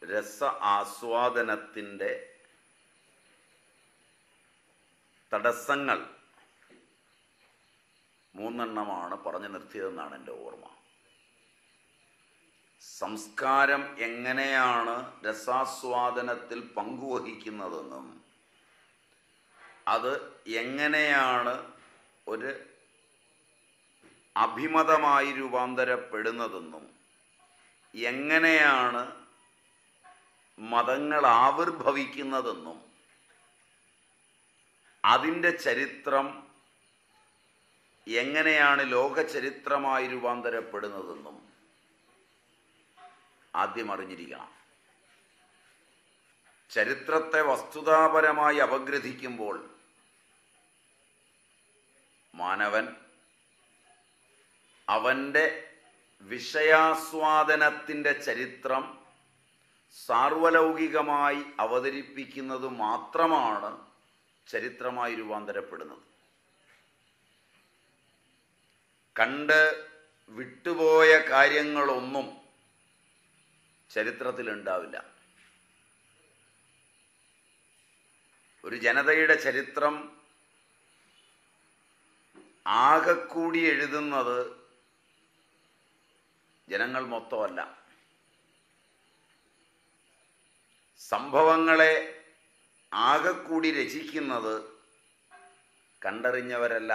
രസ ആസ്വാദനത്തിൻ്റെ തടസ്സങ്ങൾ മൂന്നെണ്ണമാണ് പറഞ്ഞു നിർത്തിയതെന്നാണ് എൻ്റെ ഓർമ്മ സംസ്കാരം എങ്ങനെയാണ് രസാസ്വാദനത്തിൽ പങ്കുവഹിക്കുന്നതെന്നും അത് എങ്ങനെയാണ് ഒരു അഭിമതമായി രൂപാന്തരപ്പെടുന്നതെന്നും എങ്ങനെയാണ് മതങ്ങൾ ആവിർഭവിക്കുന്നതെന്നും അതിൻ്റെ ചരിത്രം എങ്ങനെയാണ് ലോക ചരിത്രമായി രൂപാന്തരപ്പെടുന്നതെന്നും ആദ്യം അറിഞ്ഞിരിക്കണം ചരിത്രത്തെ വസ്തുതാപരമായി അപഗ്രഥിക്കുമ്പോൾ മാനവൻ അവൻ്റെ വിഷയാസ്വാദനത്തിൻ്റെ ചരിത്രം സാർവലൗകികമായി അവതരിപ്പിക്കുന്നത് മാത്രമാണ് ചരിത്രമായി രൂപാന്തരപ്പെടുന്നത് കണ്ട് വിട്ടുപോയ കാര്യങ്ങളൊന്നും ചരിത്രത്തിൽ ഉണ്ടാവില്ല ഒരു ജനതയുടെ ചരിത്രം ആകെക്കൂടി എഴുതുന്നത് ജനങ്ങൾ മൊത്തമല്ല സംഭവങ്ങളെ ആകെക്കൂടി രചിക്കുന്നത് കണ്ടറിഞ്ഞവരല്ല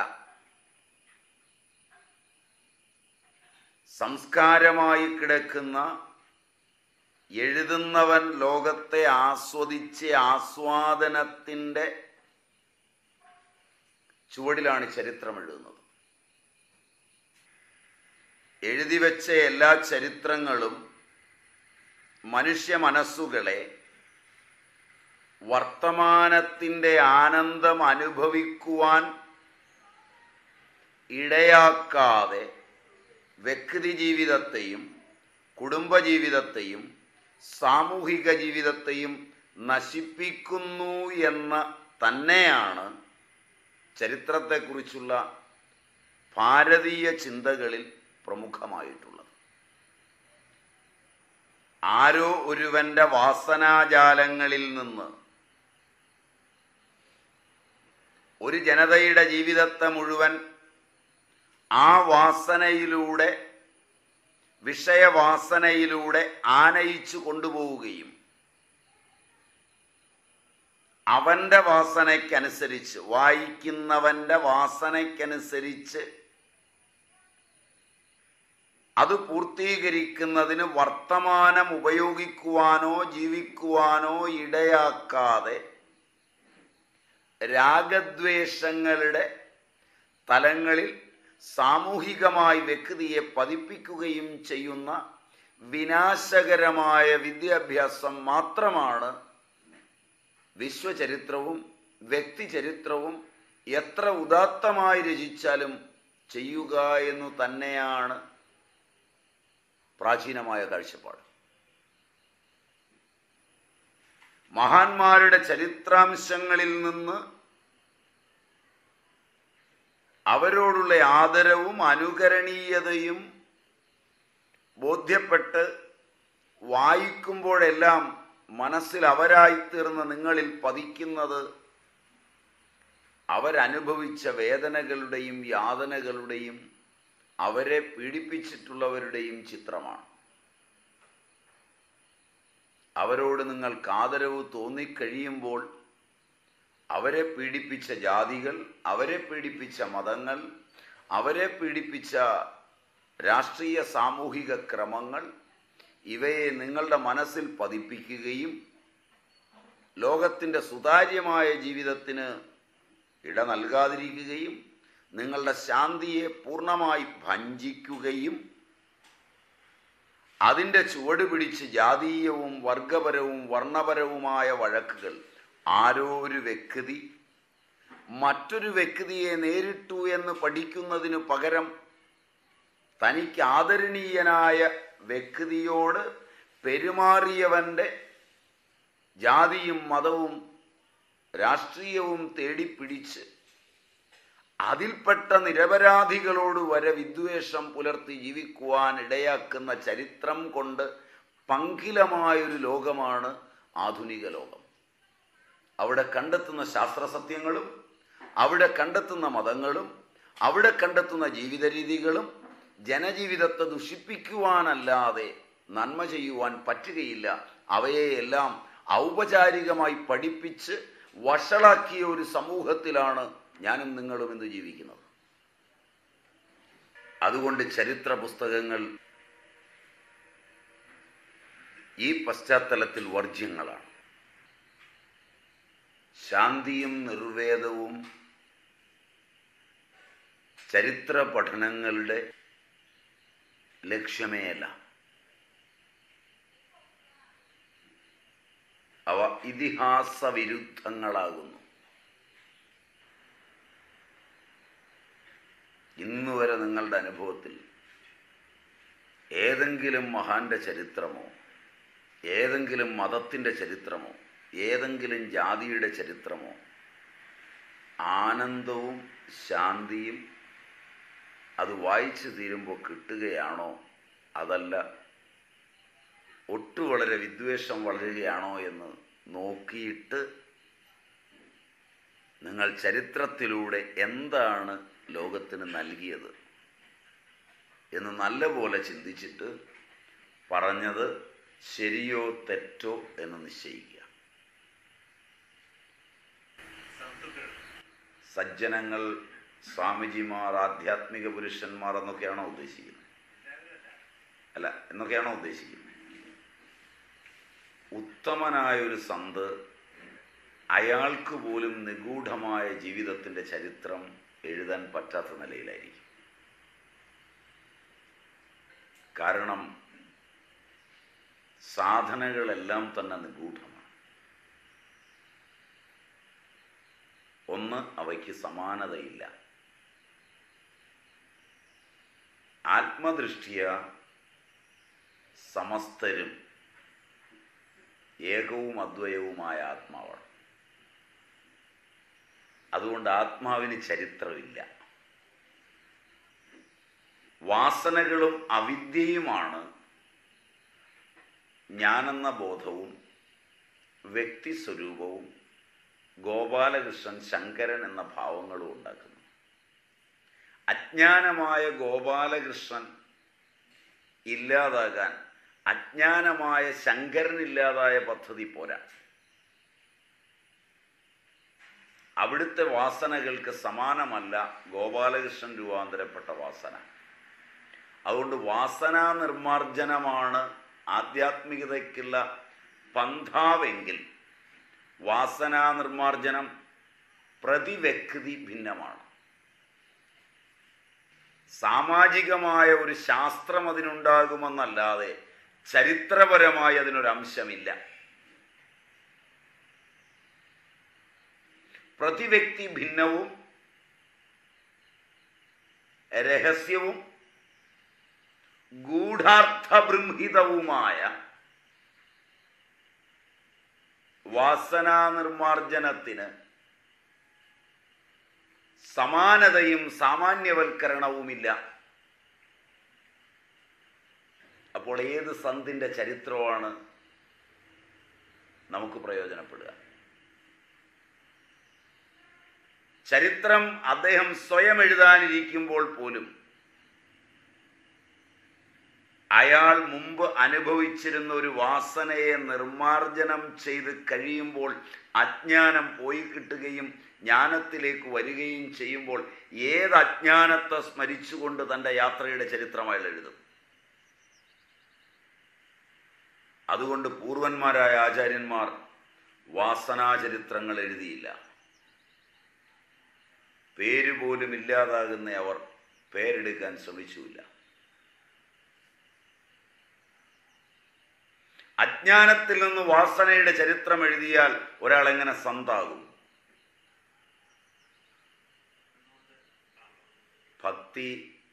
സംസ്കാരമായി കിടക്കുന്ന എഴുതുന്നവൻ ലോകത്തെ ആസ്വദിച്ച് ആസ്വാദനത്തിൻ്റെ ചുവടിലാണ് ചരിത്രം എഴുതുന്നത് എഴുതി വെച്ച എല്ലാ ചരിത്രങ്ങളും മനുഷ്യ മനസ്സുകളെ വർത്തമാനത്തിൻ്റെ ആനന്ദം അനുഭവിക്കുവാൻ ഇടയാക്കാതെ വ്യക്തി ജീവിതത്തെയും കുടുംബജീവിതത്തെയും സാമൂഹിക ജീവിതത്തെയും നശിപ്പിക്കുന്നു എന്ന് തന്നെയാണ് ചരിത്രത്തെക്കുറിച്ചുള്ള ഭാരതീയ ചിന്തകളിൽ പ്രമുഖമായിട്ടുള്ളത് ആരോ ഒരുവന്റെ വാസനാജാലങ്ങളിൽ നിന്ന് ഒരു ജനതയുടെ ജീവിതത്തെ മുഴുവൻ ആ വാസനയിലൂടെ വിഷയവാസനയിലൂടെ ആനയിച്ചു കൊണ്ടുപോവുകയും അവന്റെ വാസനയ്ക്കനുസരിച്ച് വായിക്കുന്നവന്റെ വാസനയ്ക്കനുസരിച്ച് അത് പൂർത്തീകരിക്കുന്നതിന് വർത്തമാനം ഉപയോഗിക്കുവാനോ ജീവിക്കുവാനോ ഇടയാക്കാതെ രാഗദ്വേഷങ്ങളുടെ തലങ്ങളിൽ സാമൂഹികമായി വ്യക്തിയെ പതിപ്പിക്കുകയും ചെയ്യുന്ന വിനാശകരമായ വിദ്യാഭ്യാസം മാത്രമാണ് വിശ്വചരിത്രവും വ്യക്തിചരിത്രവും എത്ര ഉദാത്തമായി രചിച്ചാലും ചെയ്യുക എന്നു തന്നെയാണ് പ്രാചീനമായ കാഴ്ചപ്പാട് മഹാന്മാരുടെ ചരിത്രാംശങ്ങളിൽ നിന്ന് അവരോടുള്ള ആദരവും അനുകരണീയതയും ബോധ്യപ്പെട്ട് വായിക്കുമ്പോഴെല്ലാം മനസ്സിൽ അവരായിത്തീർന്ന നിങ്ങളിൽ പതിക്കുന്നത് അവരനുഭവിച്ച വേദനകളുടെയും യാതനകളുടെയും അവരെ പീഡിപ്പിച്ചിട്ടുള്ളവരുടെയും ചിത്രമാണ് അവരോട് നിങ്ങൾക്ക് ആദരവ് തോന്നിക്കഴിയുമ്പോൾ അവരെ പീഡിപ്പിച്ച ജാതികൾ അവരെ പീഡിപ്പിച്ച മതങ്ങൾ അവരെ പീഡിപ്പിച്ച രാഷ്ട്രീയ സാമൂഹിക ക്രമങ്ങൾ ഇവയെ നിങ്ങളുടെ മനസ്സിൽ പതിപ്പിക്കുകയും ലോകത്തിൻ്റെ സുതാര്യമായ ജീവിതത്തിന് ഇട നൽകാതിരിക്കുകയും നിങ്ങളുടെ ശാന്തിയെ പൂർണ്ണമായി ഭഞ്ചിക്കുകയും അതിൻ്റെ ചുവട് പിടിച്ച് ജാതീയവും വർഗപരവും വർണ്ണപരവുമായ വഴക്കുകൾ ആരോ ഒരു വ്യക്തി മറ്റൊരു വ്യക്തിയെ നേരിട്ടു എന്ന് പഠിക്കുന്നതിനു പകരം തനിക്ക് ആദരണീയനായ വ്യക്തിയോട് പെരുമാറിയവൻ്റെ ജാതിയും മതവും രാഷ്ട്രീയവും തേടിപ്പിടിച്ച് അതിൽപ്പെട്ട നിരപരാധികളോട് വരെ വിദ്വേഷം പുലർത്തി ജീവിക്കുവാൻ ഇടയാക്കുന്ന ചരിത്രം കൊണ്ട് പങ്കിലമായൊരു ലോകമാണ് ആധുനിക ലോകം അവിടെ കണ്ടെത്തുന്ന ശാസ്ത്രസത്യങ്ങളും അവിടെ കണ്ടെത്തുന്ന മതങ്ങളും അവിടെ കണ്ടെത്തുന്ന ജീവിത രീതികളും ജനജീവിതത്തെ ദുഷിപ്പിക്കുവാനല്ലാതെ നന്മ ചെയ്യുവാൻ പറ്റുകയില്ല അവയെയെല്ലാം ഔപചാരികമായി പഠിപ്പിച്ച് വഷളാക്കിയ ഒരു സമൂഹത്തിലാണ് ഞാനും നിങ്ങളും ഇന്ന് ജീവിക്കുന്നത് അതുകൊണ്ട് ചരിത്ര പുസ്തകങ്ങൾ ഈ പശ്ചാത്തലത്തിൽ വർജ്യങ്ങളാണ് ശാന്തിയും നിർവേദവും ചരിത്ര പഠനങ്ങളുടെ ലക്ഷ്യമേ അല്ല അവ ഇതിഹാസ വിരുദ്ധങ്ങളാകുന്നു ഇന്നുവരെ നിങ്ങളുടെ അനുഭവത്തിൽ ഏതെങ്കിലും മഹാന്റെ ചരിത്രമോ ഏതെങ്കിലും മതത്തിൻ്റെ ചരിത്രമോ ഏതെങ്കിലും ജാതിയുടെ ചരിത്രമോ ആനന്ദവും ശാന്തിയും അത് വായിച്ചു തീരുമ്പോൾ കിട്ടുകയാണോ അതല്ല ഒട്ടു വളരെ വിദ്വേഷം വളരുകയാണോ എന്ന് നോക്കിയിട്ട് നിങ്ങൾ ചരിത്രത്തിലൂടെ എന്താണ് ലോകത്തിന് നൽകിയത് എന്ന് നല്ലപോലെ ചിന്തിച്ചിട്ട് പറഞ്ഞത് ശരിയോ തെറ്റോ എന്ന് നിശ്ചയിക്കുക സജ്ജനങ്ങൾ സ്വാമിജിമാർ ആധ്യാത്മിക പുരുഷന്മാർ എന്നൊക്കെയാണോ ഉദ്ദേശിക്കുന്നത് അല്ല എന്നൊക്കെയാണോ ഉദ്ദേശിക്കുന്നത് ഉത്തമനായ ഒരു സന്ത് അയാൾക്ക് പോലും നിഗൂഢമായ ജീവിതത്തിൻ്റെ ചരിത്രം എഴുതാൻ പറ്റാത്ത നിലയിലായിരിക്കും കാരണം സാധനകളെല്ലാം തന്നെ നിഗൂഢമാണ് ഒന്ന് അവയ്ക്ക് സമാനതയില്ല ആത്മദൃഷ്ടിയ സമസ്തരും ഏകവും അദ്വയവുമായ ആത്മാവാണ് അതുകൊണ്ട് ആത്മാവിന് ചരിത്രമില്ല വാസനകളും അവിദ്യയുമാണ് ഞാനെന്ന ബോധവും വ്യക്തിസ്വരൂപവും ഗോപാലകൃഷ്ണൻ ശങ്കരൻ എന്ന ഭാവങ്ങളും ഉണ്ടാക്കുന്നു അജ്ഞാനമായ ഗോപാലകൃഷ്ണൻ ഇല്ലാതാകാൻ അജ്ഞാനമായ ശങ്കരൻ ഇല്ലാതായ പദ്ധതി പോരാ അവിടുത്തെ വാസനകൾക്ക് സമാനമല്ല ഗോപാലകൃഷ്ണൻ രൂപാന്തരപ്പെട്ട വാസന അതുകൊണ്ട് വാസനാ നിർമാർജനമാണ് ആധ്യാത്മികതയ്ക്കുള്ള പന്ഥാവെങ്കിൽ വാസനാ നിർമാർജനം പ്രതിവ്യക്തി ഭിന്നമാണ് സാമാജികമായ ഒരു ശാസ്ത്രം അതിനുണ്ടാകുമെന്നല്ലാതെ ചരിത്രപരമായി അതിനൊരു അംശമില്ല പ്രതിവ്യക്തി ഭിന്നവും രഹസ്യവും ഗൂഢാർത്ഥബൃംഹിതവുമായ വാസനാ നിർമാർജനത്തിന് സമാനതയും സാമാന്യവൽക്കരണവുമില്ല അപ്പോൾ ഏത് സന്തിൻ്റെ ചരിത്രമാണ് നമുക്ക് പ്രയോജനപ്പെടുക ചരിത്രം അദ്ദേഹം സ്വയം എഴുതാനിരിക്കുമ്പോൾ പോലും അയാൾ മുമ്പ് അനുഭവിച്ചിരുന്ന ഒരു വാസനയെ നിർമാർജനം ചെയ്ത് കഴിയുമ്പോൾ അജ്ഞാനം പോയി കിട്ടുകയും ജ്ഞാനത്തിലേക്ക് വരികയും ചെയ്യുമ്പോൾ ഏത് അജ്ഞാനത്തെ സ്മരിച്ചുകൊണ്ട് തൻ്റെ യാത്രയുടെ ചരിത്രം അയാൾ എഴുതും അതുകൊണ്ട് പൂർവന്മാരായ ആചാര്യന്മാർ വാസനാചരിത്രങ്ങൾ എഴുതിയില്ല പേര് പോലും ഇല്ലാതാകുന്ന അവർ പേരെടുക്കാൻ ശ്രമിച്ചുമില്ല അജ്ഞാനത്തിൽ നിന്ന് വാസനയുടെ ചരിത്രം എഴുതിയാൽ ഒരാൾ എങ്ങനെ സന്താകും ഭക്തി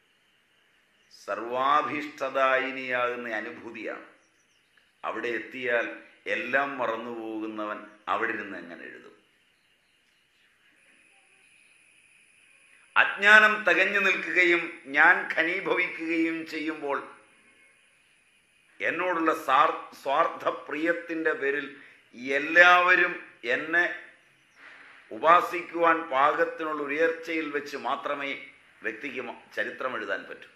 സർവാഭീഷ്ടദായിനിയാകുന്ന അനുഭൂതിയാണ് അവിടെ എത്തിയാൽ എല്ലാം മറന്നു പോകുന്നവൻ അവിടെ ഇരുന്ന് എങ്ങനെ എഴുതും അജ്ഞാനം തികഞ്ഞു നിൽക്കുകയും ഞാൻ ഖനീഭവിക്കുകയും ചെയ്യുമ്പോൾ എന്നോടുള്ള സാർ സ്വാർത്ഥ പ്രിയത്തിൻ്റെ പേരിൽ എല്ലാവരും എന്നെ ഉപാസിക്കുവാൻ പാകത്തിനുള്ള ഉയർച്ചയിൽ വെച്ച് മാത്രമേ വ്യക്തിക്ക് മ- ചരിത്രം എഴുതാൻ പറ്റൂ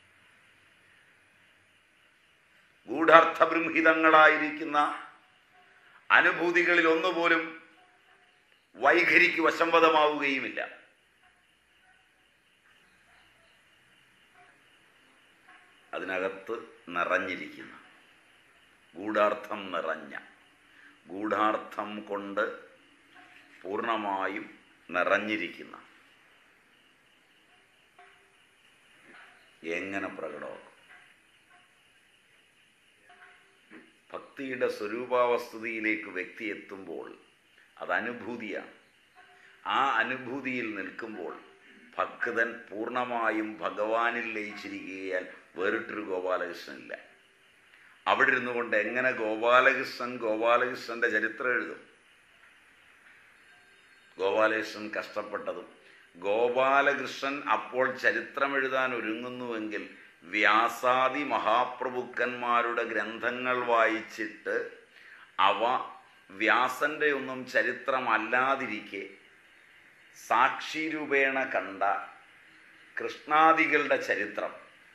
ഗൂഢാർത്ഥബൃംഹിതങ്ങളായിരിക്കുന്ന അനുഭൂതികളിൽ ഒന്നുപോലും വൈഖരിക്ക് വശംവദമാവുകയുമില്ല അതിനകത്ത് നിറഞ്ഞിരിക്കുന്ന ഗൂഢാർത്ഥം നിറഞ്ഞ ഗൂഢാർത്ഥം കൊണ്ട് പൂർണ്ണമായും നിറഞ്ഞിരിക്കുന്ന എങ്ങനെ പ്രകടമാക്കും ഭക്തിയുടെ സ്വരൂപാവസ്ഥതയിലേക്ക് വ്യക്തി എത്തുമ്പോൾ അത് അനുഭൂതിയാണ് ആ അനുഭൂതിയിൽ നിൽക്കുമ്പോൾ ഭക്തൻ പൂർണ്ണമായും ഭഗവാനിൽ ലയിച്ചിരിക്കുകയാൽ വേറിട്ടൊരു ഗോപാലകൃഷ്ണനില്ല അവിടെ ഇരുന്നു കൊണ്ട് എങ്ങനെ ഗോപാലകൃഷ്ണൻ ഗോപാലകൃഷ്ണന്റെ ചരിത്രം എഴുതും ഗോപാലകൃഷ്ണൻ കഷ്ടപ്പെട്ടതും ഗോപാലകൃഷ്ണൻ അപ്പോൾ ചരിത്രം എഴുതാൻ ഒരുങ്ങുന്നുവെങ്കിൽ വ്യാസാദി മഹാപ്രഭുക്കന്മാരുടെ ഗ്രന്ഥങ്ങൾ വായിച്ചിട്ട് അവ വ്യാസന്റെ ഒന്നും ചരിത്രമല്ലാതിരിക്കെ സാക്ഷിരൂപേണ കണ്ട കൃഷ്ണാദികളുടെ ചരിത്രം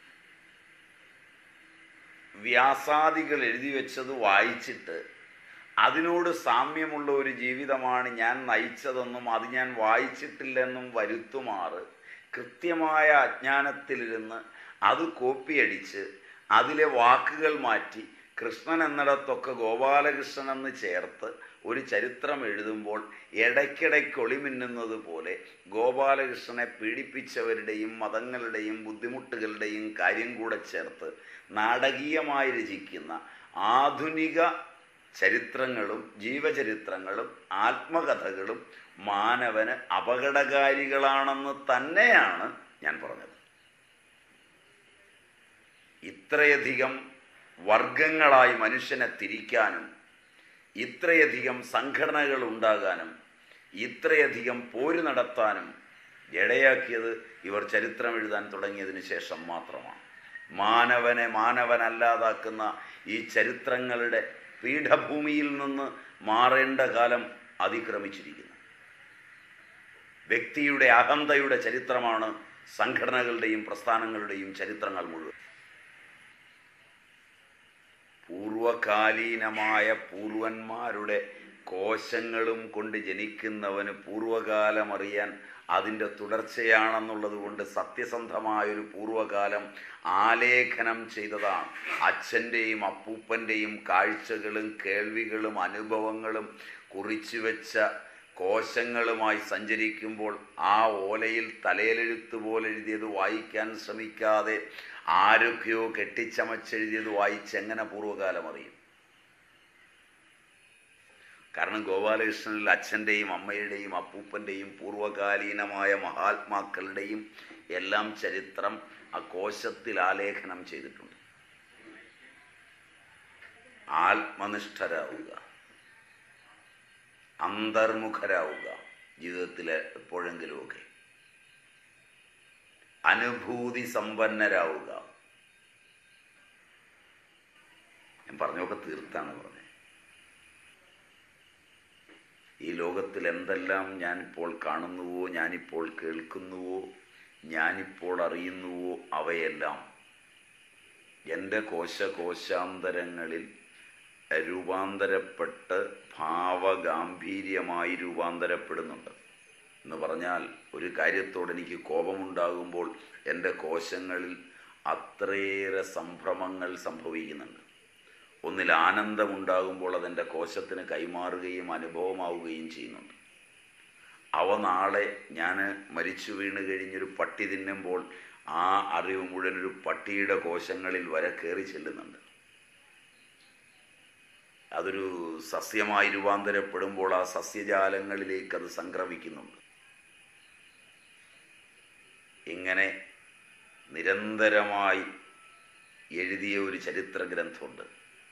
വ്യാസാദികൾ എഴുതി വെച്ചത് വായിച്ചിട്ട് അതിനോട് സാമ്യമുള്ള ഒരു ജീവിതമാണ് ഞാൻ നയിച്ചതെന്നും അത് ഞാൻ വായിച്ചിട്ടില്ലെന്നും വരുത്തുമാറ് കൃത്യമായ അജ്ഞാനത്തിലിരുന്ന് അത് കോപ്പിയടിച്ച് അതിലെ വാക്കുകൾ മാറ്റി കൃഷ്ണൻ എന്നിടത്തൊക്കെ ഗോപാലകൃഷ്ണൻ എന്ന് ചേർത്ത് ഒരു ചരിത്രം എഴുതുമ്പോൾ ഇടയ്ക്കിടയ്ക്ക് ഒളിമിന്നുന്നത് പോലെ ഗോപാലകൃഷ്ണനെ പീഡിപ്പിച്ചവരുടെയും മതങ്ങളുടെയും ബുദ്ധിമുട്ടുകളുടെയും കാര്യം കൂടെ ചേർത്ത് നാടകീയമായി രചിക്കുന്ന ആധുനിക ചരിത്രങ്ങളും ജീവചരിത്രങ്ങളും ആത്മകഥകളും മാനവന് അപകടകാരികളാണെന്ന് തന്നെയാണ് ഞാൻ പറഞ്ഞത് ഇത്രയധികം വർഗങ്ങളായി മനുഷ്യനെ തിരിക്കാനും ഇത്രയധികം സംഘടനകൾ ഉണ്ടാകാനും ഇത്രയധികം പോര് നടത്താനും ഇടയാക്കിയത് ഇവർ ചരിത്രം എഴുതാൻ തുടങ്ങിയതിന് ശേഷം മാത്രമാണ് മാനവനെ മാനവനല്ലാതാക്കുന്ന ഈ ചരിത്രങ്ങളുടെ പീഠഭൂമിയിൽ നിന്ന് മാറേണ്ട കാലം അതിക്രമിച്ചിരിക്കുന്നു വ്യക്തിയുടെ അഹന്തയുടെ ചരിത്രമാണ് സംഘടനകളുടെയും പ്രസ്ഥാനങ്ങളുടെയും ചരിത്രങ്ങൾ മുഴുവൻ പൂർവകാലീനമായ പൂർവന്മാരുടെ കോശങ്ങളും കൊണ്ട് ജനിക്കുന്നവന് പൂർവകാലം അറിയാൻ അതിൻ്റെ തുടർച്ചയാണെന്നുള്ളത് കൊണ്ട് സത്യസന്ധമായൊരു പൂർവകാലം ആലേഖനം ചെയ്തതാണ് അച്ഛൻ്റെയും അപ്പൂപ്പൻ്റെയും കാഴ്ചകളും കേൾവികളും അനുഭവങ്ങളും കുറിച്ചു വെച്ച കോശങ്ങളുമായി സഞ്ചരിക്കുമ്പോൾ ആ ഓലയിൽ തലയിലെഴുത്ത് പോലെ എഴുതിയത് വായിക്കാൻ ശ്രമിക്കാതെ ആരൊക്കെയോ കെട്ടിച്ചമച്ചെഴുതിയത് വായിച്ച് എങ്ങനെ പൂർവ്വകാലം അറിയും കാരണം ഗോപാലകൃഷ്ണനിൽ അച്ഛൻ്റെയും അമ്മയുടെയും അപ്പൂപ്പൻ്റെയും പൂർവ്വകാലീനമായ മഹാത്മാക്കളുടെയും എല്ലാം ചരിത്രം ആ കോശത്തിൽ ആലേഖനം ചെയ്തിട്ടുണ്ട് ആത്മനിഷ്ഠരാവുക അന്തർമുഖരാവുക ജീവിതത്തിൽ എപ്പോഴെങ്കിലുമൊക്കെ അനുഭൂതി സമ്പന്നരാവുക ഞാൻ പറഞ്ഞൊക്കെ തീർത്താണ് പറഞ്ഞത് ഈ ലോകത്തിൽ എന്തെല്ലാം ഞാനിപ്പോൾ കാണുന്നുവോ ഞാനിപ്പോൾ കേൾക്കുന്നുവോ ഞാനിപ്പോൾ അറിയുന്നുവോ അവയെല്ലാം എൻ്റെ കോശകോശാന്തരങ്ങളിൽ രൂപാന്തരപ്പെട്ട് ഭാവഗാംഭീര്യമായി രൂപാന്തരപ്പെടുന്നുണ്ട് എന്ന് പറഞ്ഞാൽ ഒരു കാര്യത്തോട് എനിക്ക് കോപമുണ്ടാകുമ്പോൾ എൻ്റെ കോശങ്ങളിൽ അത്രയേറെ സംഭ്രമങ്ങൾ സംഭവിക്കുന്നുണ്ട് ഒന്നിൽ ആനന്ദമുണ്ടാകുമ്പോൾ അതെൻ്റെ കോശത്തിന് കൈമാറുകയും അനുഭവമാവുകയും ചെയ്യുന്നുണ്ട് അവ നാളെ ഞാൻ മരിച്ചു വീണ് കഴിഞ്ഞൊരു പട്ടി തിന്നുമ്പോൾ ആ അറിവ് മുഴുവൻ ഒരു പട്ടിയുടെ കോശങ്ങളിൽ വരെ കയറി ചെല്ലുന്നുണ്ട് അതൊരു സസ്യമായി രൂപാന്തരപ്പെടുമ്പോൾ ആ സസ്യജാലങ്ങളിലേക്ക് അത് സംക്രമിക്കുന്നുണ്ട് ഇങ്ങനെ നിരന്തരമായി എഴുതിയ ഒരു ചരിത്ര ഗ്രന്ഥമുണ്ട്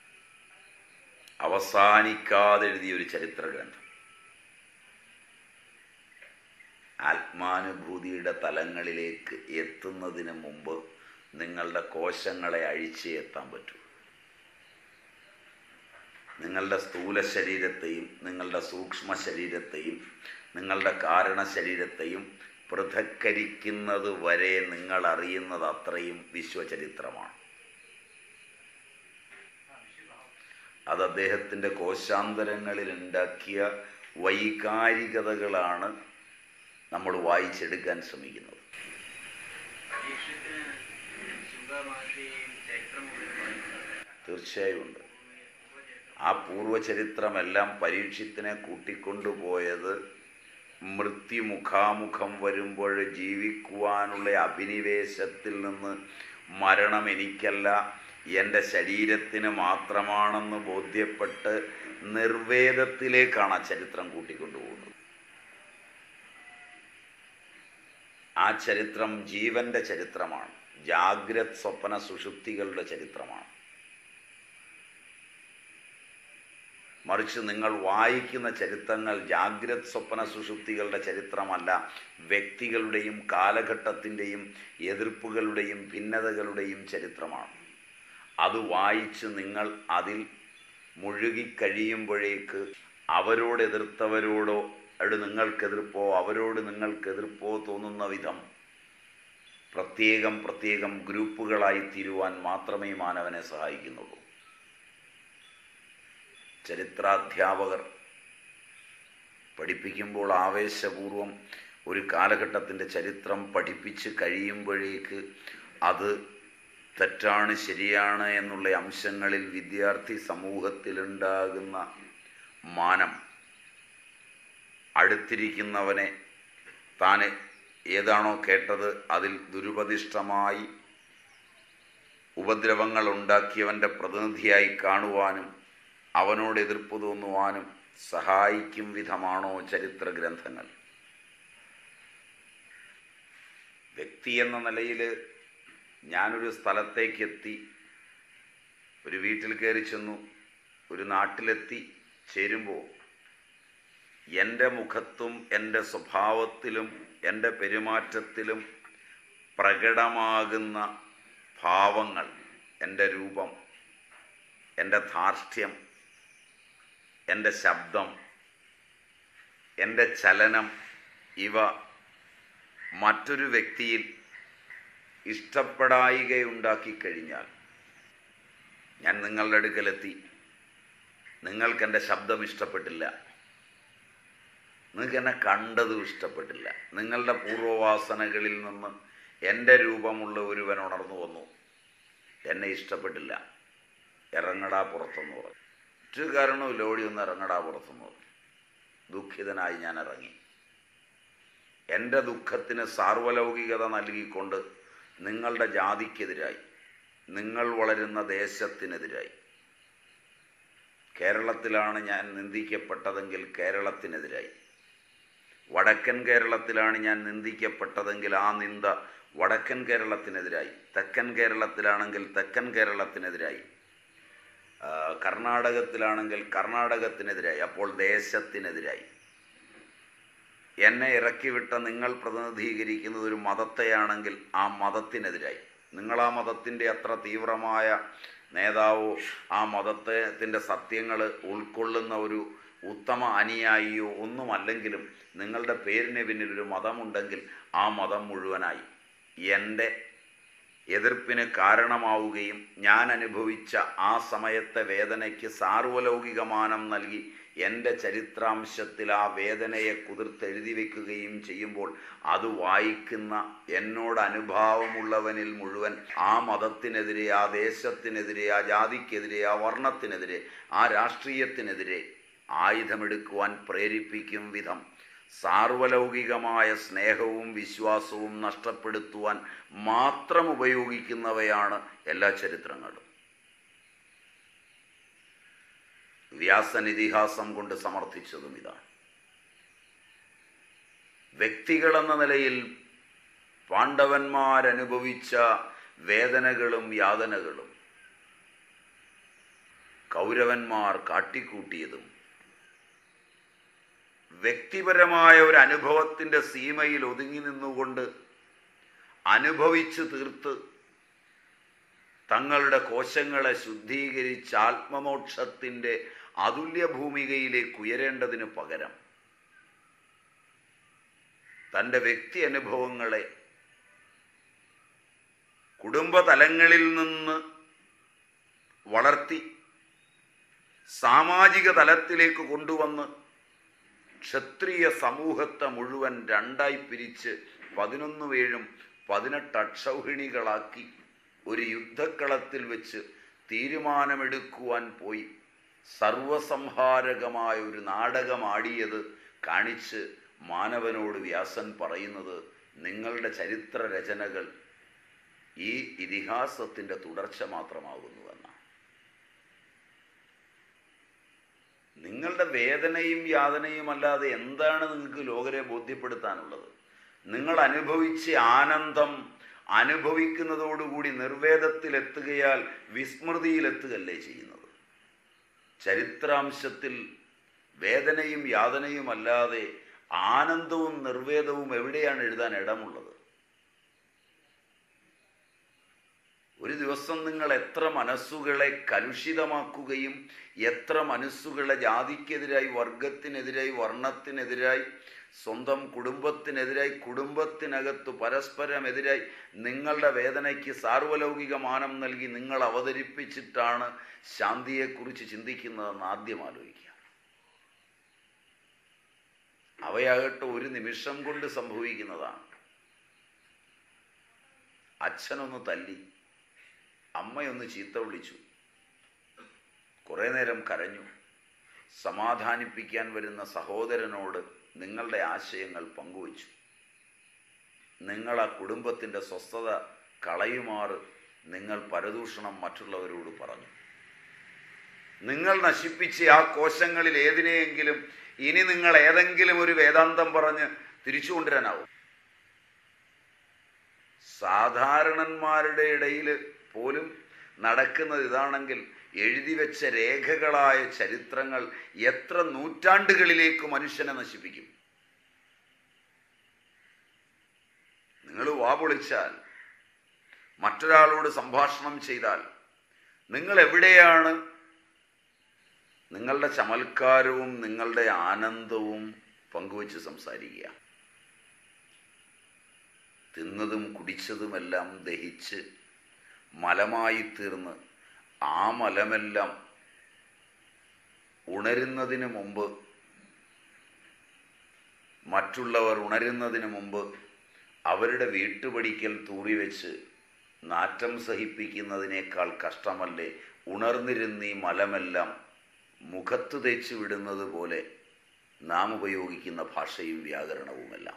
അവസാനിക്കാതെ എഴുതിയ ഒരു ചരിത്ര ഗ്രന്ഥം ആത്മാനുഭൂതിയുടെ തലങ്ങളിലേക്ക് എത്തുന്നതിന് മുമ്പ് നിങ്ങളുടെ കോശങ്ങളെ അഴിച്ചേ എത്താൻ പറ്റൂ നിങ്ങളുടെ സ്ഥൂല ശരീരത്തെയും നിങ്ങളുടെ സൂക്ഷ്മ ശരീരത്തെയും നിങ്ങളുടെ കാരണ ശരീരത്തെയും പൃഥക്കരിക്കുന്നത് വരെ നിങ്ങൾ അറിയുന്നത് അത്രയും വിശ്വചരിത്രമാണ് അത് അദ്ദേഹത്തിൻ്റെ കോശാന്തരങ്ങളിൽ ഉണ്ടാക്കിയ വൈകാരികതകളാണ് നമ്മൾ വായിച്ചെടുക്കാൻ ശ്രമിക്കുന്നത് പരീക്ഷത്തിന് ശുഭമാഷയും ചരിത്രമൊക്കെ പറയുന്നത് തീർച്ചയായും ഉണ്ട് ആ പൂർവചരിത്രമെല്ലാം പരീക്ഷത്തിനെ കൂട്ടിക്കൊണ്ടുപോയത് മൃത്യു മുഖാമുഖം വരുമ്പോൾ ജീവിക്കുവാനുള്ള അഭിനിവേശത്തിൽ നിന്ന് മരണം എനിക്കല്ല എൻ്റെ ശരീരത്തിന് മാത്രമാണെന്ന് ബോധ്യപ്പെട്ട് നിർവേദത്തിലേക്കാണ് ആ ചരിത്രം കൂട്ടിക്കൊണ്ടുപോകുന്നത് ആ ചരിത്രം ജീവന്റെ ചരിത്രമാണ് ജാഗ്രത് സ്വപ്ന സുഷുപ്തികളുടെ ചരിത്രമാണ് മറിച്ച് നിങ്ങൾ വായിക്കുന്ന ചരിത്രങ്ങൾ ജാഗ്രത് സ്വപ്ന സുഷുപ്തികളുടെ ചരിത്രമല്ല വ്യക്തികളുടെയും കാലഘട്ടത്തിൻ്റെയും എതിർപ്പുകളുടെയും ഭിന്നതകളുടെയും ചരിത്രമാണ് അത് വായിച്ച് നിങ്ങൾ അതിൽ മുഴുകിക്കഴിയുമ്പോഴേക്ക് അവരോട് എതിർത്തവരോടോ അവിടെ നിങ്ങൾക്കെതിർപ്പോ അവരോട് നിങ്ങൾക്കെതിർപ്പോ തോന്നുന്ന വിധം പ്രത്യേകം പ്രത്യേകം ഗ്രൂപ്പുകളായി തീരുവാൻ മാത്രമേ മാനവനെ സഹായിക്കുന്നുള്ളൂ ചരിത്രാധ്യാപകർ പഠിപ്പിക്കുമ്പോൾ ആവേശപൂർവം ഒരു കാലഘട്ടത്തിൻ്റെ ചരിത്രം പഠിപ്പിച്ച് കഴിയുമ്പോഴേക്ക് അത് തെറ്റാണ് ശരിയാണ് എന്നുള്ള അംശങ്ങളിൽ വിദ്യാർത്ഥി സമൂഹത്തിലുണ്ടാകുന്ന മാനം അടുത്തിരിക്കുന്നവനെ താൻ ഏതാണോ കേട്ടത് അതിൽ ദുരുപദിഷ്ടമായി ഉപദ്രവങ്ങൾ ഉണ്ടാക്കിയവൻ്റെ പ്രതിനിധിയായി കാണുവാനും അവനോട് എതിർപ്പ് തോന്നുവാനും സഹായിക്കും വിധമാണോ ചരിത്ര ഗ്രന്ഥങ്ങൾ വ്യക്തി എന്ന നിലയിൽ ഞാനൊരു സ്ഥലത്തേക്ക് എത്തി ഒരു വീട്ടിൽ കയറി ചെന്നു ഒരു നാട്ടിലെത്തി ചേരുമ്പോൾ എൻ്റെ മുഖത്തും എൻ്റെ സ്വഭാവത്തിലും എൻ്റെ പെരുമാറ്റത്തിലും പ്രകടമാകുന്ന ഭാവങ്ങൾ എൻ്റെ രൂപം എൻ്റെ ധാർഷ്ട്യം എൻ്റെ ശബ്ദം എൻ്റെ ചലനം ഇവ മറ്റൊരു വ്യക്തിയിൽ ഇഷ്ടപ്പെടായികയുണ്ടാക്കി കഴിഞ്ഞാൽ ഞാൻ നിങ്ങളുടെ അടുക്കലെത്തി നിങ്ങൾക്ക് എൻ്റെ ശബ്ദം ഇഷ്ടപ്പെട്ടില്ല നിങ്ങൾക്ക് എന്നെ കണ്ടതും ഇഷ്ടപ്പെട്ടില്ല നിങ്ങളുടെ പൂർവ്വവാസനകളിൽ നിന്ന് എൻ്റെ രൂപമുള്ള ഒരുവൻ ഉണർന്നു വന്നു എന്നെ ഇഷ്ടപ്പെട്ടില്ല ഇറങ്ങടാ പുറത്തെന്ന് പറഞ്ഞു ഒരു കാരണവുമില്ല ഓടി ഒന്ന് ഇറങ്ങടാ പുറത്തെന്ന് പറഞ്ഞു ദുഃഖിതനായി ഞാൻ ഇറങ്ങി എൻ്റെ ദുഃഖത്തിന് സാർവലൗകികത നൽകിക്കൊണ്ട് നിങ്ങളുടെ ജാതിക്കെതിരായി നിങ്ങൾ വളരുന്ന ദേശത്തിനെതിരായി കേരളത്തിലാണ് ഞാൻ നിന്ദിക്കപ്പെട്ടതെങ്കിൽ കേരളത്തിനെതിരായി വടക്കൻ കേരളത്തിലാണ് ഞാൻ നിന്ദിക്കപ്പെട്ടതെങ്കിൽ ആ നിന്ദ വടക്കൻ കേരളത്തിനെതിരായി തെക്കൻ കേരളത്തിലാണെങ്കിൽ തെക്കൻ കേരളത്തിനെതിരായി ആ, കർണാടകത്തിലാണെങ്കിൽ കർണാടകത്തിനെതിരായി അപ്പോൾ ദേശത്തിനെതിരായി എന്നെ ഇറക്കിവിട്ട നിങ്ങൾ പ്രതിനിധീകരിക്കുന്നത് ഒരു മതത്തെയാണെങ്കിൽ ആ മതത്തിനെതിരായി നിങ്ങൾ ആ മതത്തിൻ്റെ അത്ര തീവ്രമായ നേതാവോ ആ മതത്തിൻ്റെ സത്യങ്ങൾ ഉൾക്കൊള്ളുന്ന ഒരു ഉത്തമ അനുയായിയോ ഒന്നുമല്ലെങ്കിലും നിങ്ങളുടെ പേരിന് പിന്നിൽ ഒരു മതമുണ്ടെങ്കിൽ ആ മതം മുഴുവനായി എൻ്റെ എതിർപ്പിന് കാരണമാവുകയും ഞാൻ അനുഭവിച്ച ആ സമയത്തെ വേദനയ്ക്ക് സാർവലൗകികമാനം നൽകി എൻ്റെ ചരിത്രാംശത്തിൽ ആ വേദനയെ കുതിർത്തെഴുതി വയ്ക്കുകയും ചെയ്യുമ്പോൾ അത് വായിക്കുന്ന എന്നോട് അനുഭാവമുള്ളവനിൽ മുഴുവൻ ആ മതത്തിനെതിരെ ആ ദേശത്തിനെതിരെ ആ ജാതിക്കെതിരെ ആ വർണ്ണത്തിനെതിരെ ആ രാഷ്ട്രീയത്തിനെതിരെ ആയുധമെടുക്കുവാൻ പ്രേരിപ്പിക്കും വിധം സാർവലൗകികമായ സ്നേഹവും വിശ്വാസവും നഷ്ടപ്പെടുത്തുവാൻ മാത്രം ഉപയോഗിക്കുന്നവയാണ് എല്ലാ ചരിത്രങ്ങളും വ്യാസൻ ഇതിഹാസം കൊണ്ട് സമർത്ഥിച്ചതും ഇതാണ് വ്യക്തികളെന്ന നിലയിൽ പാണ്ഡവന്മാരനുഭവിച്ച വേദനകളും യാതനകളും കൗരവന്മാർ കാട്ടിക്കൂട്ടിയതും വ്യക്തിപരമായ ഒരു അനുഭവത്തിൻ്റെ സീമയിൽ ഒതുങ്ങി നിന്നുകൊണ്ട് അനുഭവിച്ചു തീർത്ത് തങ്ങളുടെ കോശങ്ങളെ ശുദ്ധീകരിച്ച് ആത്മമോക്ഷത്തിൻ്റെ അതുല്യ ഭൂമികയിലേക്ക് ഉയരേണ്ടതിന് പകരം തൻ്റെ വ്യക്തി അനുഭവങ്ങളെ കുടുംബതലങ്ങളിൽ നിന്ന് വളർത്തി സാമാജിക തലത്തിലേക്ക് കൊണ്ടുവന്ന് ക്ഷത്രിയ സമൂഹത്തെ മുഴുവൻ രണ്ടായി പിരിച്ച് പതിനൊന്ന് പേഴും പതിനെട്ട് അക്ഷൗഹിണികളാക്കി ഒരു യുദ്ധക്കളത്തിൽ വെച്ച് തീരുമാനമെടുക്കുവാൻ പോയി സർവസംഹാരകമായ ഒരു നാടകമാടിയത് കാണിച്ച് മാനവനോട് വ്യാസൻ പറയുന്നത് നിങ്ങളുടെ ചരിത്ര രചനകൾ ഈ ഇതിഹാസത്തിൻ്റെ തുടർച്ച മാത്രമാകുന്നുവെന്നാണ് നിങ്ങളുടെ വേദനയും യാതനയും അല്ലാതെ എന്താണ് നിങ്ങൾക്ക് ലോകരെ ബോധ്യപ്പെടുത്താനുള്ളത് നിങ്ങൾ അനുഭവിച്ച ആനന്ദം അനുഭവിക്കുന്നതോടുകൂടി നിർവേദത്തിലെത്തുകയാൽ വിസ്മൃതിയിലെത്തുകയല്ലേ ചെയ്യുന്നത് ചരിത്രാംശത്തിൽ വേദനയും യാതനയും അല്ലാതെ ആനന്ദവും നിർവേദവും എവിടെയാണ് എഴുതാൻ ഇടമുള്ളത് ഒരു ദിവസം നിങ്ങൾ എത്ര മനസ്സുകളെ കലുഷിതമാക്കുകയും എത്ര മനസ്സുകളെ ജാതിക്കെതിരായി വർഗത്തിനെതിരായി വർണ്ണത്തിനെതിരായി സ്വന്തം കുടുംബത്തിനെതിരായി കുടുംബത്തിനകത്ത് പരസ്പരമെതിരായി നിങ്ങളുടെ വേദനയ്ക്ക് സാർവലൗകിക മാനം നൽകി നിങ്ങൾ അവതരിപ്പിച്ചിട്ടാണ് ശാന്തിയെക്കുറിച്ച് ചിന്തിക്കുന്നതെന്ന് ആദ്യം ആലോചിക്കുക അവയാകട്ടെ ഒരു നിമിഷം കൊണ്ട് സംഭവിക്കുന്നതാണ് അച്ഛനൊന്ന് തല്ലി അമ്മയൊന്ന് ചീത്ത വിളിച്ചു കുറേ നേരം കരഞ്ഞു സമാധാനിപ്പിക്കാൻ വരുന്ന സഹോദരനോട് നിങ്ങളുടെ ആശയങ്ങൾ പങ്കുവച്ചു നിങ്ങൾ ആ കുടുംബത്തിൻ്റെ സ്വസ്ഥത കളയുമാറ് നിങ്ങൾ പരദൂഷണം മറ്റുള്ളവരോട് പറഞ്ഞു നിങ്ങൾ നശിപ്പിച്ച ആ കോശങ്ങളിൽ ഏതിനെയെങ്കിലും ഇനി നിങ്ങൾ ഏതെങ്കിലും ഒരു വേദാന്തം പറഞ്ഞ് തിരിച്ചു കൊണ്ടുവരാനാവും സാധാരണന്മാരുടെ ഇടയിൽ പോലും നടക്കുന്നത് ഇതാണെങ്കിൽ എഴുതി വെച്ച രേഖകളായ ചരിത്രങ്ങൾ എത്ര നൂറ്റാണ്ടുകളിലേക്ക് മനുഷ്യനെ നശിപ്പിക്കും നിങ്ങൾ വാ പൊളിച്ചാൽ മറ്റൊരാളോട് സംഭാഷണം ചെയ്താൽ നിങ്ങൾ എവിടെയാണ് നിങ്ങളുടെ ചമൽക്കാരവും നിങ്ങളുടെ ആനന്ദവും പങ്കുവച്ച് സംസാരിക്കുക തിന്നതും കുടിച്ചതുമെല്ലാം ദഹിച്ച് മലമായി തീർന്ന് ആ മലമെല്ലാം ഉണരുന്നതിന് മുമ്പ് മറ്റുള്ളവർ ഉണരുന്നതിന് മുമ്പ് അവരുടെ വീട്ടുപടിക്കൽ തൂറി വെച്ച് നാറ്റം സഹിപ്പിക്കുന്നതിനേക്കാൾ കഷ്ടമല്ലേ ഉണർന്നിരുന്ന് ഈ മലമെല്ലാം മുഖത്ത് തേച്ച് വിടുന്നത് പോലെ നാം ഉപയോഗിക്കുന്ന ഭാഷയും വ്യാകരണവുമെല്ലാം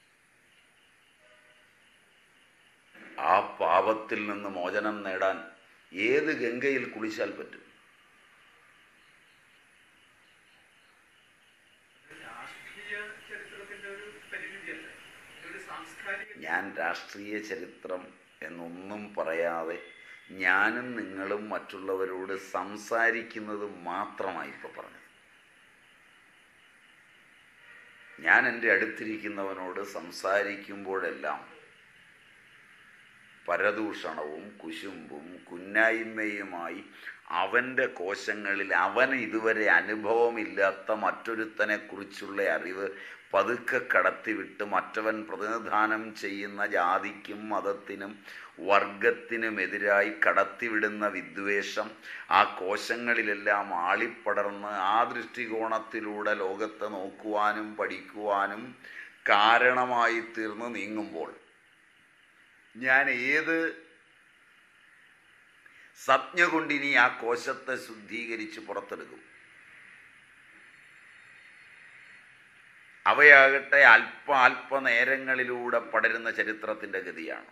ആ പാപത്തിൽ നിന്ന് മോചനം നേടാൻ ഏത് ഗംഗയിൽ കുളിച്ചാൽ പറ്റും രാഷ്ട്രീയ ചരിത്രത്തിന്റെ ഒരു പരിമിതിയല്ല ഒരു സാംസ്കാരിക ഞാൻ രാഷ്ട്രീയ ചരിത്രം എന്നൊന്നും പറയാതെ ഞാനും നിങ്ങളും മറ്റുള്ളവരോട് സംസാരിക്കുന്നത് മാത്രമായി ഇപ്പോൾ പറഞ്ഞത് ഞാൻ എൻ്റെ അടുത്തിരിക്കുന്നവനോട് സംസാരിക്കുമ്പോഴെല്ലാം പരദൂഷണവും കുശുമ്പും കുന്നായ്മയുമായി അവൻ്റെ കോശങ്ങളിൽ അവൻ ഇതുവരെ അനുഭവമില്ലാത്ത മറ്റൊരുത്തനെ കുറിച്ചുള്ള അറിവ് പതുക്കെ കടത്തിവിട്ട് മറ്റവൻ പ്രതിനിധാനം ചെയ്യുന്ന ജാതിക്കും മതത്തിനും വർഗത്തിനുമെതിരായി കടത്തിവിടുന്ന വിദ്വേഷം ആ കോശങ്ങളിലെല്ലാം ആളിപ്പടർന്ന് ആ ദൃഷ്ടികോണത്തിലൂടെ ലോകത്തെ നോക്കുവാനും പഠിക്കുവാനും കാരണമായി തീർന്ന് നീങ്ങുമ്പോൾ ഞാൻ ഏത് സജ്ഞ കൊണ്ടിനി ആ കോശത്തെ ശുദ്ധീകരിച്ച് പുറത്തെടുക്കും അവയാകട്ടെ അല്പ അല്പ നേരങ്ങളിലൂടെ പടരുന്ന ചരിത്രത്തിൻ്റെ ഗതിയാണ്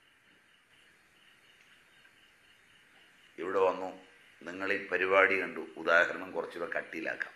ഇവിടെ വന്നു നിങ്ങൾ ഈ പരിപാടി കണ്ടു ഉദാഹരണം കുറച്ചുകൂടെ കട്ടിയിലാക്കാം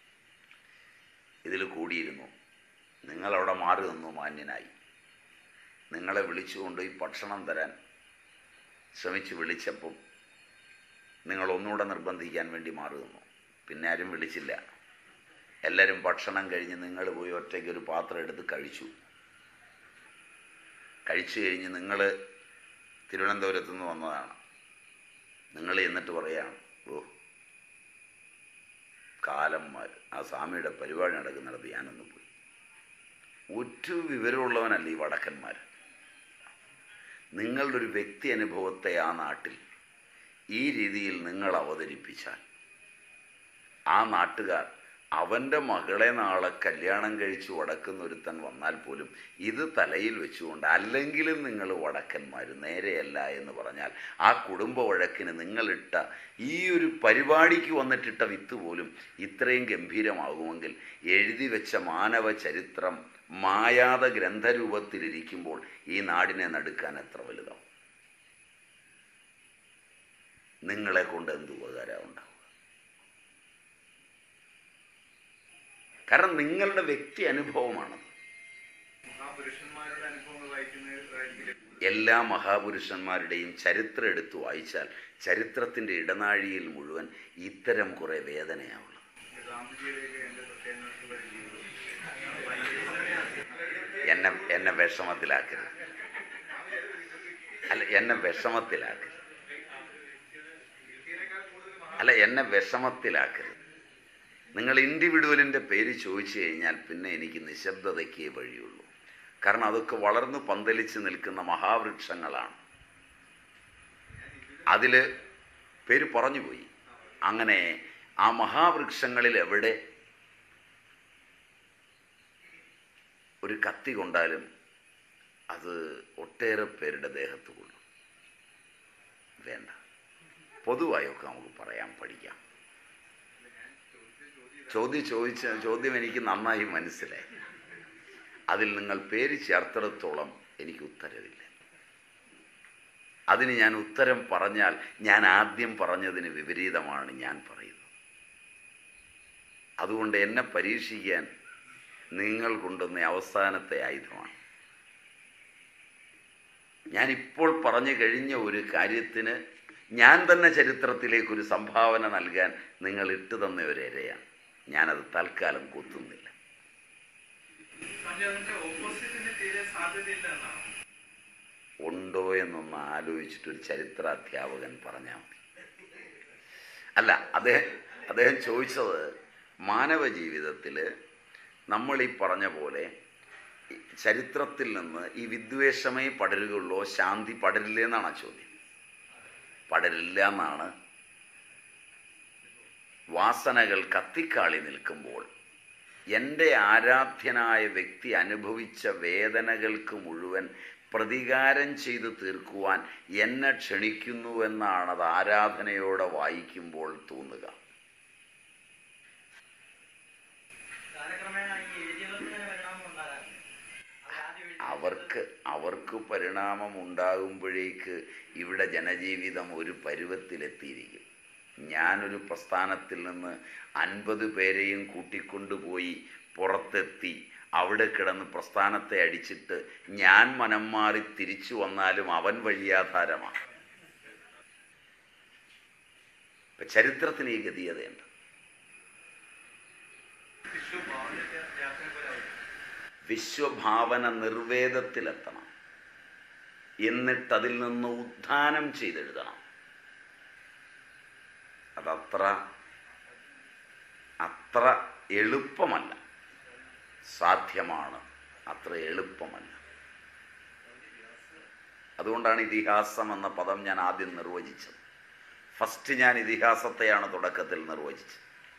ഇതിൽ കൂടിയിരുന്നു നിങ്ങളവിടെ മാറി നിന്നു മാന്യനായി നിങ്ങളെ വിളിച്ചുകൊണ്ട് ഈ ഭക്ഷണം തരാൻ ശ്രമിച്ച് വിളിച്ചപ്പം നിങ്ങൾ ഒന്നുകൂടെ നിർബന്ധിക്കാൻ വേണ്ടി മാറി നിന്നു പിന്നെ ആരും വിളിച്ചില്ല എല്ലാവരും ഭക്ഷണം കഴിഞ്ഞ് നിങ്ങൾ പോയി ഒറ്റയ്ക്ക് ഒരു പാത്രം എടുത്ത് കഴിച്ചു കഴിച്ചു കഴിഞ്ഞ് നിങ്ങൾ തിരുവനന്തപുരത്ത് നിന്ന് വന്നതാണ് നിങ്ങൾ എന്നിട്ട് പറയാണ് ഓ കാലന്മാർ ആ സ്വാമിയുടെ പരിപാടി നടക്കുന്നിടത്ത് ഞാനൊന്ന് പോയി ഒറ്റ വിവരമുള്ളവനല്ല ഈ വടക്കന്മാർ നിങ്ങളുടെ ഒരു വ്യക്തി അനുഭവത്തെ ആ നാട്ടിൽ ഈ രീതിയിൽ നിങ്ങൾ അവതരിപ്പിച്ചാൽ ആ നാട്ടുകാർ അവൻ്റെ മകളെ നാളെ കല്യാണം കഴിച്ച് വടക്കുന്ന ഒരുത്തൻ വന്നാൽ പോലും ഇത് തലയിൽ വെച്ചുകൊണ്ട് അല്ലെങ്കിലും നിങ്ങൾ വടക്കന്മാർ നേരെയല്ല എന്ന് പറഞ്ഞാൽ ആ കുടുംബ വഴക്കിന് നിങ്ങളിട്ട ഈ ഒരു പരിപാടിക്ക് വന്നിട്ടിട്ട വിത്ത് പോലും ഇത്രയും ഗംഭീരമാകുമെങ്കിൽ എഴുതി വെച്ച മാനവ ചരിത്രം മായാത ഗ്രന്ഥരൂപത്തിലിരിക്കുമ്പോൾ ഈ നാടിനെ നടുക്കാൻ എത്ര വലുതാവും നിങ്ങളെ കൊണ്ട് എന്ത് ഉപകാരം ഉണ്ടാവും കാരണം നിങ്ങളുടെ വ്യക്തി അനുഭവമാണ് മഹാപുരുഷന്മാരുടെ അനുഭവങ്ങൾ വായിക്കുന്നതായിരിക്കും എല്ലാ മഹാപുരുഷന്മാരുടെയും ചരിത്രം എടുത്തു വായിച്ചാൽ ചരിത്രത്തിൻ്റെ ഇടനാഴിയിൽ മുഴുവൻ ഇത്തരം കുറേ വേദനയാവുള്ളത് ഗാന്ധിജിയുടെയൊക്കെ എൻ്റെ പ്രത്യേകമായിട്ടുള്ള ഒരു ജീവിതം എന്നെ എന്നെ വിഷമത്തിലാക്കരുത് അല്ല എന്നെ വിഷമത്തിലാക്കരുത് അല്ല എന്നെ വിഷമത്തിലാക്കരുത് നിങ്ങൾ ഇൻഡിവിജ്വലിൻ്റെ പേര് ചോദിച്ചു കഴിഞ്ഞാൽ പിന്നെ എനിക്ക് നിശബ്ദതയ്ക്കേ വഴിയുള്ളൂ കാരണം അതൊക്കെ വളർന്നു പന്തലിച്ച് നിൽക്കുന്ന മഹാവൃക്ഷങ്ങളാണ് അതിൽ പേര് പറഞ്ഞുപോയി അങ്ങനെ ആ മഹാവൃക്ഷങ്ങളിൽ എവിടെ ഒരു കത്തി കൊണ്ടാലും അത് ഒട്ടേറെ പേരുടെ ദേഹത്ത് കൊള്ളും വേണ്ട പൊതുവായൊക്കെ നമുക്ക് പറയാം പഠിക്കാം ചോദ്യം ചോദിച്ച ചോദ്യം എനിക്ക് നന്നായി മനസ്സിലായി അതിൽ നിങ്ങൾ പേര് ചേർത്തിടത്തോളം എനിക്ക് ഉത്തരവില്ല അതിന് ഞാൻ ഉത്തരം പറഞ്ഞാൽ ഞാൻ ആദ്യം പറഞ്ഞതിന് വിപരീതമാണ് ഞാൻ പറയുന്നത് അതുകൊണ്ട് എന്നെ പരീക്ഷിക്കാൻ നിങ്ങൾ കൊണ്ടുവന്ന അവസാനത്തെ ആയുധമാണ് ഞാൻ ഇപ്പോൾ പറഞ്ഞു കഴിഞ്ഞ ഒരു കാര്യത്തിന് ഞാൻ തന്നെ ചരിത്രത്തിലേക്ക് ഒരു സംഭാവന നൽകാൻ നിങ്ങൾ ഇട്ടു തന്ന ഒരു ഇരയാണ് ഞാനത് തൽക്കാലം കുത്തുന്നില്ല സ്വാമി അതിന്റെ ഓപ്പോസിറ്റിന് തീരെ സാധ്യതയില്ല എന്നാണ് ഉണ്ടോ എന്നൊന്ന് ആലോചിച്ചിട്ട് ഒരു ചരിത്ര അധ്യാപകൻ പറഞ്ഞാൽ മതി അല്ല അദ്ദേഹം അദ്ദേഹം ചോദിച്ചത് മാനവ ജീവിതത്തിൽ നമ്മൾ ഈ പറഞ്ഞ പോലെ ഈ ചരിത്രത്തിൽ നിന്ന് ഈ വിദ്വേഷമേ പടരുകയുള്ളൂ ശാന്തി പടരില്ല എന്നാണ് ആ ചോദ്യം പടരില്ല എന്നാണ് വാസനകൾ കത്തിക്കാളി നിൽക്കുമ്പോൾ എൻ്റെ ആരാധ്യനായ വ്യക്തി അനുഭവിച്ച വേദനകൾക്ക് മുഴുവൻ പ്രതികാരം ചെയ്തു തീർക്കുവാൻ എന്നെ ക്ഷണിക്കുന്നുവെന്നാണ് അത് ആരാധനയോടെ വായിക്കുമ്പോൾ തോന്നുക കാലക്രമേണ ഈ എഴുതിയവർക്ക് പരിണാമം ഉണ്ടാകാറുണ്ട് അത് ആദ്യം എഴുതി അവർക്ക് അവർക്ക് പരിണാമം ഉണ്ടാകുമ്പോഴേക്ക് ഇവിടെ ജനജീവിതം ഒരു പരുവത്തിലെത്തിയിരിക്കും ഞാനൊരു പ്രസ്ഥാനത്തിൽ നിന്ന് അൻപത് പേരെയും കൂട്ടിക്കൊണ്ടുപോയി പുറത്തെത്തി അവിടെ കിടന്ന് പ്രസ്ഥാനത്തെ അടിച്ചിട്ട് ഞാൻ മനം മാറി തിരിച്ചു വന്നാലും അവൻ വഴിയാധാരമാണ് ഇപ്പൊ ചരിത്രത്തിന് ഈ ഗതീയതയുണ്ട് വിശ്വഭാവനത്തെ വ്യാഖ്യാനം പോലെ ആവും. വിശ്വഭാവന നിർവേദത്തിലെത്തണം എന്നിട്ടതിൽ നിന്ന് ഉത്ഥാനം ചെയ്തെഴുതണം അതത്ര അത്ര എളുപ്പമല്ല സാധ്യമാണ് അത്ര എളുപ്പമല്ല അതുകൊണ്ടാണ് ഇതിഹാസം എന്ന പദം ഞാൻ ആദ്യം നിർവചിച്ചത് ഫസ്റ്റ് ഞാൻ ഇതിഹാസത്തെയാണ് തുടക്കത്തിൽ നിർവചിച്ചത്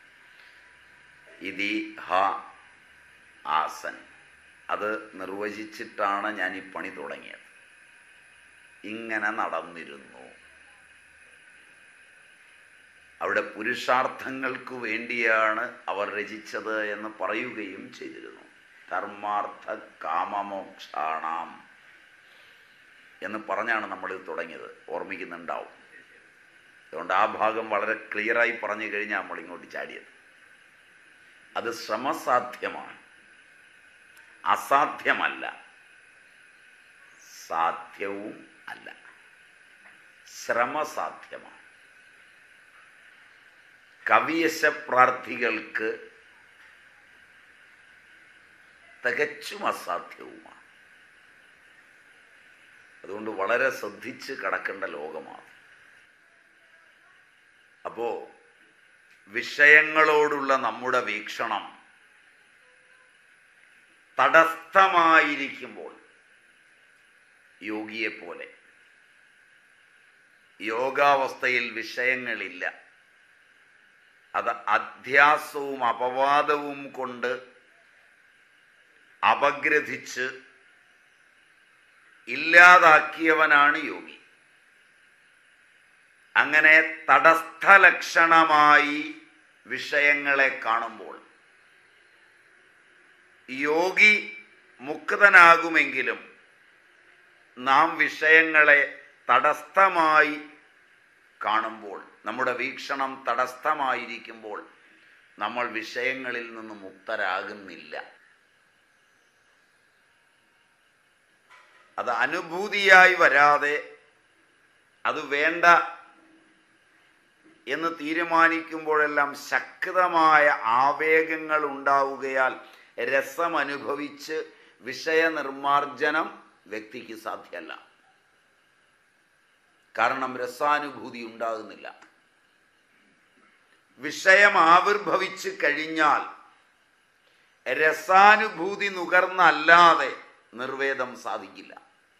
ഇതിഹ ആസൻ അത് നിർവചിച്ചിട്ടാണ് ഞാൻ ഈ പണി തുടങ്ങിയത് ഇങ്ങനെ നടന്നിരുന്നു അവിടെ പുരുഷാർത്ഥങ്ങൾക്ക് വേണ്ടിയാണ് അവർ രചിച്ചത് എന്ന് പറയുകയും ചെയ്തിരുന്നു ധർമാർത്ഥ കാമമോക്ഷാണാം എന്ന് പറഞ്ഞാണ് നമ്മളിത് തുടങ്ങിയത് ഓർമ്മിക്കുന്നുണ്ടാവും അതുകൊണ്ട് ആ ഭാഗം വളരെ ക്ലിയറായി പറഞ്ഞു കഴിഞ്ഞാൽ നമ്മൾ ഇങ്ങോട്ട് ചാടിയത് അത് ശ്രമസാധ്യമാണ് അസാധ്യമല്ല സാധ്യവും അല്ല ശ്രമസാധ്യമാണ് കവിയശ പ്രാർത്ഥികൾക്ക് തികച്ചും അസാധ്യവുമാണ് അതുകൊണ്ട് വളരെ ശ്രദ്ധിച്ച് കടക്കേണ്ട ലോകമാണ് അപ്പോ വിഷയങ്ങളോടുള്ള നമ്മുടെ വീക്ഷണം തടസ്ഥമായിരിക്കുമ്പോൾ യോഗിയെ പോലെ യോഗാവസ്ഥയിൽ വിഷയങ്ങളില്ല അത് അധ്യാസവും അപവാദവും കൊണ്ട് അപഗ്രഥിച്ച് ഇല്ലാതാക്കിയവനാണ് യോഗി അങ്ങനെ തടസ്ഥലക്ഷണമായി വിഷയങ്ങളെ കാണുമ്പോൾ യോഗി മുക്തനാകുമെങ്കിലും നാം വിഷയങ്ങളെ തടസ്ഥമായി കാണുമ്പോൾ നമ്മുടെ വീക്ഷണം തടസ്ഥമായിരിക്കുമ്പോൾ നമ്മൾ വിഷയങ്ങളിൽ നിന്ന് മുക്തരാകുന്നില്ല അത് അനുഭൂതിയായി വരാതെ അത് വേണ്ട എന്ന് തീരുമാനിക്കുമ്പോഴെല്ലാം ശക്തമായ ആവേഗങ്ങൾ ഉണ്ടാവുകയാൽ രസം അനുഭവിച്ച് വിഷയനിർമാർജനം വ്യക്തിക്ക് സാധ്യമല്ല കാരണം രസാനുഭൂതി ഉണ്ടാകുന്നില്ല വിഷയം ആവിർഭവിച്ച് കഴിഞ്ഞാൽ രസാനുഭൂതി നുകർന്നല്ലാതെ നിർവേദം സാധിക്കില്ല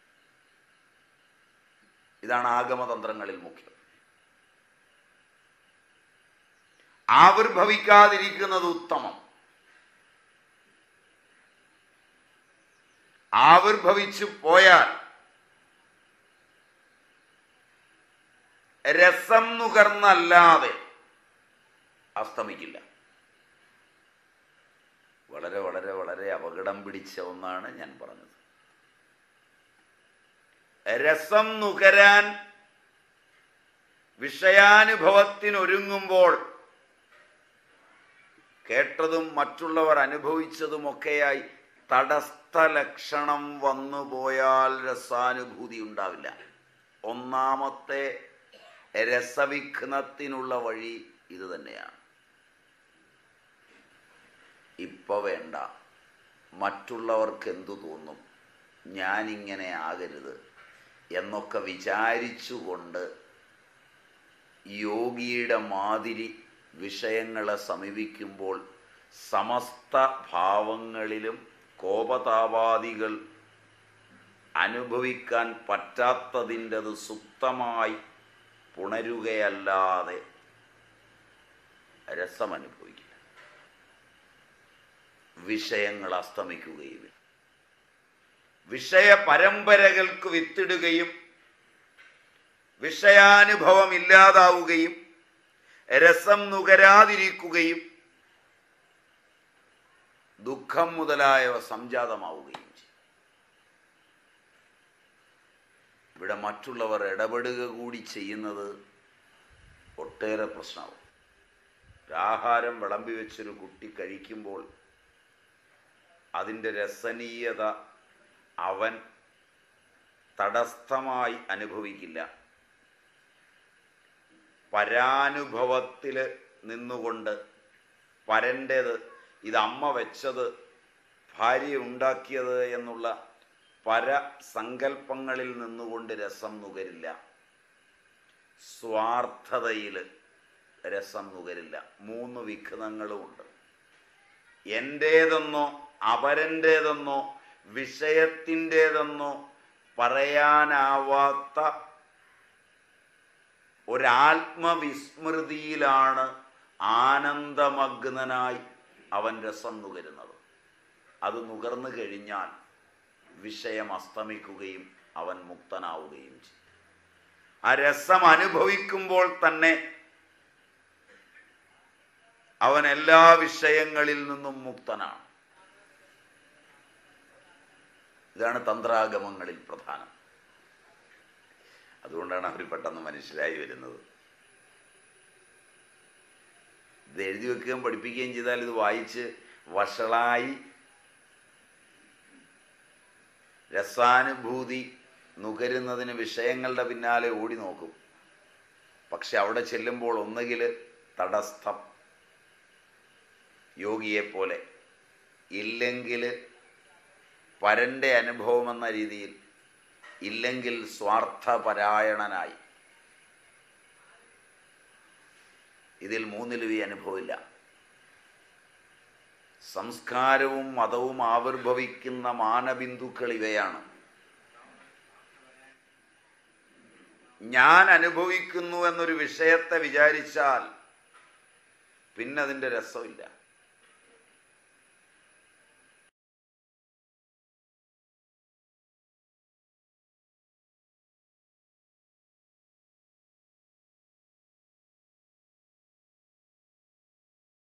ഇതാണ് ആഗമതന്ത്രങ്ങളിൽ മുഖ്യം ആവിർഭവിക്കാതിരിക്കുന്നത് ഉത്തമം ആവിർഭവിച്ചു പോയാൽ രസം നുകർന്നല്ലാതെ അസ്തമിക്കില്ല വളരെ വളരെ വളരെ അപകടം പിടിച്ച ഒന്നാണ് ഞാൻ പറഞ്ഞത് രസം നുകരാൻ വിഷയാനുഭവത്തിനൊരുങ്ങുമ്പോൾ കേട്ടതും മറ്റുള്ളവർ അനുഭവിച്ചതുമൊക്കെയായി തടസ്ഥ ലക്ഷണം വന്നുപോയാൽ രസാനുഭൂതി ഉണ്ടാവില്ല ഒന്നാമത്തെ രസവിഘ്നത്തിനുള്ള വഴി ഇത് തന്നെയാണ് ഇപ്പൊ വേണ്ട മറ്റുള്ളവർക്ക് എന്തു തോന്നും ഞാനിങ്ങനെ ആകരുത് എന്നൊക്കെ വിചാരിച്ചുകൊണ്ട് യോഗിയുടെ മാതിരി വിഷയങ്ങളെ സമീപിക്കുമ്പോൾ സമസ്ത ഭാവങ്ങളിലും കോപതാപാദികൾ അനുഭവിക്കാൻ പറ്റാത്തതിൻ്റെത് സുപ്തമായി പുണരുകയല്ലാതെ രസമനുഭവിക്കില്ല വിഷയങ്ങൾ അസ്തമിക്കുകയും വിഷയ പരമ്പരകൾക്ക് വിത്തിടുകയും വിഷയാനുഭവം ഇല്ലാതാവുകയും രസം നുകരാതിരിക്കുകയും ദുഃഖം മുതലായവ സംജാതമാവുകയും ചെയ്യും ഇവിടെ മറ്റുള്ളവർ ഇടപെടുക കൂടി ചെയ്യുന്നത് ഒട്ടേറെ പ്രശ്നമാവും ആഹാരം വിളമ്പി വെച്ചൊരു കുട്ടി കഴിക്കുമ്പോൾ അതിൻ്റെ രസനീയത അവൻ തടസ്ഥമായി അനുഭവിക്കില്ല പരാനുഭവത്തിൽ നിന്നുകൊണ്ട് പരൻ്റേത് ഇത് അമ്മ വെച്ചത് ഭാര്യ ഉണ്ടാക്കിയത് എന്നുള്ള പരസങ്കല്പങ്ങളിൽ നിന്നുകൊണ്ട് രസം നുകരില്ല സ്വാർത്ഥതയിൽ രസം നുകരില്ല മൂന്ന് വിഘ്നങ്ങളുമുണ്ട് എൻ്റേതെന്നോ അപരൻ്റേതെന്നോ വിഷയത്തിൻ്റേതെന്നോ പറയാനാവാത്ത ഒരാത്മവിസ്മൃതിയിലാണ് ആനന്ദമഗ്നനായി അവൻ രസം നുകരുന്നത് അത് നുകർന്നു കഴിഞ്ഞാൽ വിഷയം അസ്തമിക്കുകയും അവൻ മുക്തനാവുകയും ചെയ്യും ആ രസം അനുഭവിക്കുമ്പോൾ തന്നെ അവൻ എല്ലാ വിഷയങ്ങളിൽ നിന്നും മുക്തനാണ് ഇതാണ് തന്ത്രാഗമങ്ങളിൽ പ്രധാനം അതുകൊണ്ടാണ് അവർ പെട്ടെന്ന് മനസ്സിലായി വരുന്നത് ഇത് എഴുതി വെക്കുകയും പഠിപ്പിക്കുകയും ചെയ്താൽ ഇത് വായിച്ച് വഷളായി രസാനുഭൂതി നുകരുന്നതിന് വിഷയങ്ങളുടെ പിന്നാലെ ഓടി നോക്കും പക്ഷെ അവിടെ ചെല്ലുമ്പോൾ ഒന്നുകിൽ തടസ്ഥം യോഗിയെപ്പോലെ ഇല്ലെങ്കിൽ പരൻ്റെ അനുഭവം എന്ന രീതിയിൽ ഇല്ലെങ്കിൽ സ്വാർത്ഥപരായണനായി ഇതിൽ മൂന്നിലും ഈ അനുഭവമില്ല സംസ്കാരവും മതവും ആവിർഭവിക്കുന്ന മാനബിന്ദുക്കൾ ഇവയാണ് ഞാൻ അനുഭവിക്കുന്നു എന്നൊരു വിഷയത്തെ വിചാരിച്ചാൽ പിന്നെ അതിൻ്റെ രസമില്ല